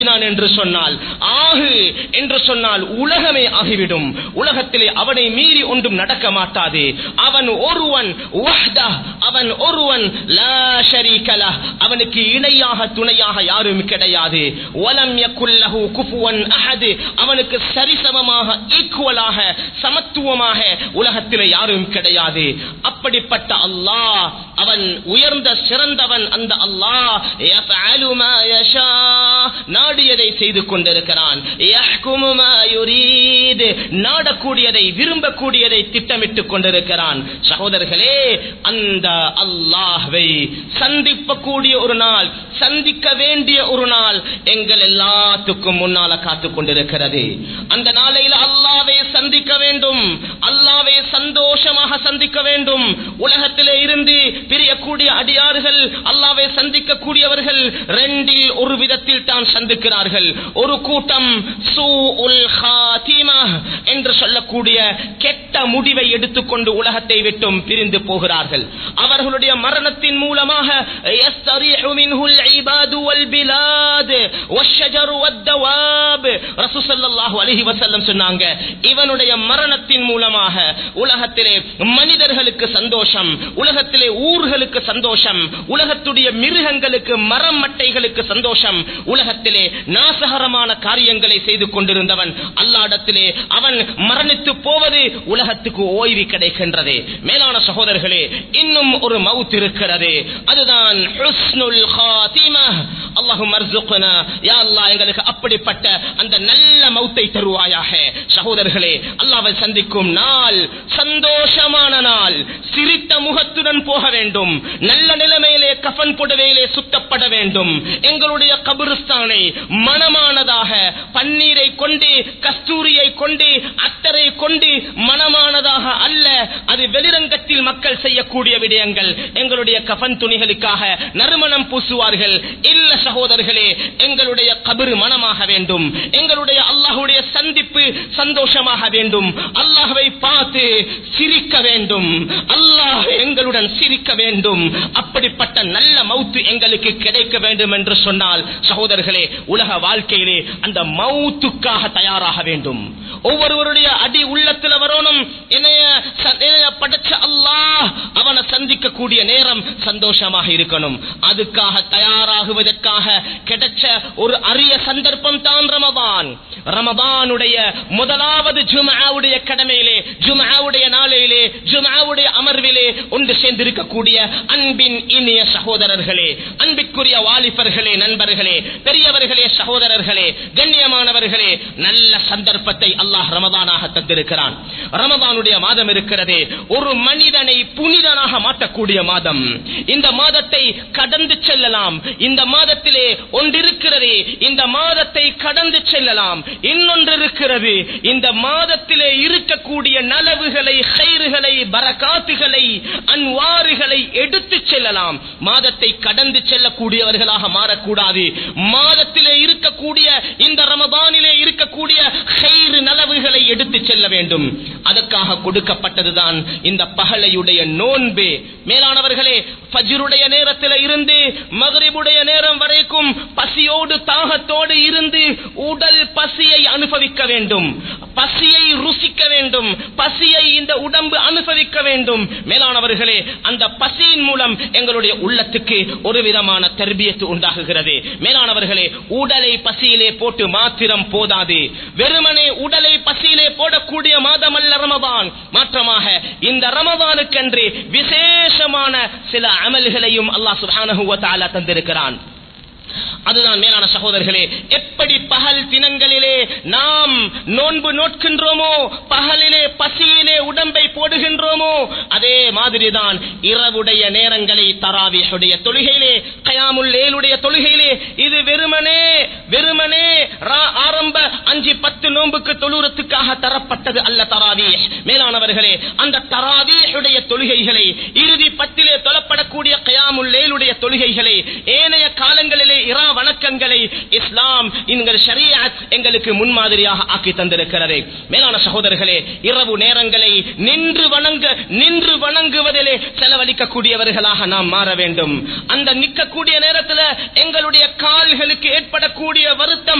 நான் என்று சொன்னால் ஆகு என்று சொன்னால் உலகமே ஆகிவிடும் உலகத்திலே அவனை மீறி ஒன்றும் நடக்க மாட்டாது அவன் ஒருவன் வஹ்தா, அவன் ஒருவன் லா ஷரீக லஹ். அவனுக்கு இணையாக துணையாக யாரும் கிடையாது வலம் யகுல்லஹு குஃபுவன் அஹது அவனுக்கு சரிசமமாக ஈக்குவலாக சமத்துவமாக உலகத்திலே யாரும் கிடையாது அப்படிப்பட்ட அல்லாஹ் அவன் உயர்ந்த சிறந்தவன் அந்த அல்லாஹ் யஃஅலு மா யஷா நாடியதை செய்து கொண்டிருக்கிறான் யஹ்குமு மா யுரீத் நாடக்கூடியதை விரும்பக்கூடியதை திட்டமிட்டுக் கொண்டிருக்கிறான் சகோதரர்களே அந்த அல்லாஹ்வை சந்திப்பக்கூடிய ஒரு நாள் சந்திக்க வேண்டிய ஒரு நாள் எங்கள் எல்லாத்துக்கும் முன்னால காத்துக் கொண்டிருக்கிறது அந்த நாளையில் அல்லாவை சந்திக்க வேண்டும் அல்லாவை சந்தோஷமாக சந்திக்க வேண்டும் உலகத்திலே இருந்து பிரியக்கூடிய அடியார்கள் அல்லாவை சந்திக்க கூடியவர்கள் ரெண்டில் ஒரு விதத்தில் தான் சந்திக்கிறார்கள் ஒரு கூட்டம் சூஉல் ஹாத்திமா என்று சொல்லக்கூடிய கெட்ட முடிவை எடுத்துக்கொண்டு உலகத்தை விட்டும் பிரிந்து போகிறார்கள் அவர்களுடைய மரணத்தின் மூலமாக يستريح منه العباد والبلاد والشجر والدواب رسول صلى الله عليه وسلم சொன்னாங்க இவனுடைய மரணத்தின் மூலமாக உலகத்திலே மனிதர்களுக்கு சந்தோஷம் உலகத்திலே ஊர்களுக்கு சந்தோஷம் உலகத்துடைய மிருகங்களுக்கு மரம் மட்டைகளுக்கு சந்தோஷம் உலகத்திலே நாசகரமான காரியங்களை செய்து கொண்டிருந்தவன் அல்லாடத்திலே அவன் மரணித்து போவது உலகத்துக்கு ஓய்வு கிடைக்கின்றது மேலான சகோதரர்களே இன்னும் ஒரு மவுத் இருக்கிறது அதுதான் ஹுஸ்னுல் ஹாத்திமா அல்லாஹும் அர்சுக்னா யா அல்லாஹ் எங்களுக்கு அப்படிப்பட்ட அந்த நல்ல மௌத்தை தருவாயாக சகோதரர்களே அல்லாஹ்வை சந்திக்கும் நாள் சந்தோஷமான நாள் சிரித்த முகத்துடன் போக வேண்டும் நல்ல நிலைமையிலே கஃன் புடவையிலே சுத்தப்பட வேண்டும் எங்களுடைய கபிரிஸ்தானை மனமானதாக பன்னீரை கொண்டு கஸ்தூரியை கொண்டு அத்தரை கொண்டு மனமானதாக அல்ல அது வெளிரங்கத்தில் மக்கள் செய்யக்கூடிய விடயங்கள் எங்களுடைய கஃன் துணிகளுக்காக நறுமணம் பூசுவார்கள் இல்ல சகோதரர்களே எங்களுடைய கபிறு மனமாக வேண்டும் எங்களுடைய அல்லாஹுடைய சந்திப்பு சந்தோஷமாக வேண்டும் அல்லாஹ்வை பார்த்து சிரிக்க வேண்டும் அல்லாஹ் எங்களுடன் சிரிக்க வேண்டும் அப்படிப்பட்ட நல்ல மௌத்து எங்களுக்கு கிடைக்க வேண்டும் என்று சொன்னால் சகோதரர்களே உலக வாழ்க்கையிலே அந்த மௌத்துக்காக தயாராக வேண்டும் ஒவ்வொருவருடைய அடி உள்ளத்துல வரணும் என்னைய ச- என்னைய படைச்ச அல்லாஹ் அவனை சந்திக்க கூடிய நேரம் சந்தோஷமாக இருக்கணும் அதுக்காக தயாராகுவதற்காக கிடைச்ச ஒரு அரிய சந்தர்ப்பம் தான் ரமபான் ரமபானுடைய முதலாவது ஜும்ஆவுடைய கடமையிலே ஜும்ஆவுடைய நாளிலே ஜும்ஆவுடைய அமர்விலே ஒன்று சேர்ந்திருக்கக்கூடிய அன்பின் இனிய சகோதரர்களே அன்பிற்குரிய வாலிபர்களே நண்பர்களே பெரியவர்களே சகோதரர்களே கண்ணியமானவர்களே நல்ல சந்தர்ப்பத்தை அல்லாஹ் ரமதானாக தந்திருக்கிறான் ரமதானுடைய மாதம் இருக்கிறதே ஒரு மனிதனை புனிதனாக மாற்றக்கூடிய மாதம் இந்த மாதத்தை கடந்து செல்லலாம் இந்த மாதத்திலே ஒன்றிருக்கிறது இந்த மாதத்தை கடந்து செல்லலாம் இன்னொன்று இருக்கிறது இந்த மாதத்திலே இருக்கக்கூடிய நலவுகளை ஹைறுகளை பரகாத்துகளை அன்வாறுகளை எடுத்து செல்லலாம் மாதத்தை கடந்து செல்லக்கூடியவர்களாக மாறக்கூடாது மாதத்திலே இருக்கக்கூடிய இந்த ரமபானிலே இருக்கக்கூடிய ஹைறு நலவுகளை எடுத்து செல்ல வேண்டும் அதற்காக கொடுக்கப்பட்டதுதான் இந்த பகலையுடைய நோன்பு மேலானவர்களே ஃபஜ்ருடைய நேரத்தில் இருந்து மகரிபுடைய நேரம் வரைக்கும் பசியோடு தாகத்தோடு இருந்து உடல் பசியை அனுபவிக்க வேண்டும் பசியை ருசிக்க வேண்டும் பசியை இந்த உடம்பு அனுபவிக்க வேண்டும் மேலானவர்களே அந்த பசியின் மூலம் எங்களுடைய உள்ளத்துக்கு ஒரு விதமான தர்பியத்து உண்டாகுகிறது மேலானவர்களே உடலை பசியிலே போட்டு மாத்திரம் போதாது வெறுமனே உடலை பசியிலே போடக்கூடிய மாதம் அல்ல ரமபான் மாற்றமாக இந்த ரமபானுக்கென்று விசேஷமான சில அமல்களையும் அல்லாஹ் சுப்ஹானஹு வ தஆலா தந்திருக்கிறான் அதுதான் மேலான சகோதரர்களே எப்படி பகல் தினங்களிலே நாம் நோன்பு நோட்கின்றோமோ பகலிலே பசியிலே உடம்பை போடுகின்றோமோ அதே மாதிரிதான் இரவுடைய நேரங்களை தராவியுடைய தொழுகையிலே கயாமுல் லேலுடைய தொழுகையிலே இது வெறுமனே வெறுமனே ரா- ஆரம்ப அஞ்சு பத்து நோன்புக்கு தொழுறதுக்காக தரப்பட்டது அல்ல தராவி மேலானவர்களே அந்த தராவியுடைய தொழுகைகளை இறுதி பத்திலே தொழப்படக்கூடிய கயாமுல் லேலுடைய தொழுகைகளை ஏனைய காலங்களிலே இரா வணக்கங்களை இஸ்லாம் எங்கள் ஷரியத் எங்களுக்கு முன்மாதிரியாக ஆக்கி தந்திருக்கிறது மேலான சகோதரர்களே இரவு நேரங்களை நின்று வணங்க நின்று வணங்குவதிலே செலவழிக்கக்கூடியவர்களாக நாம் மாற வேண்டும் அந்த நிற்கக்கூடிய நேரத்தில் எங்களுடைய கால்களுக்கு ஏற்படக்கூடிய வருத்தம்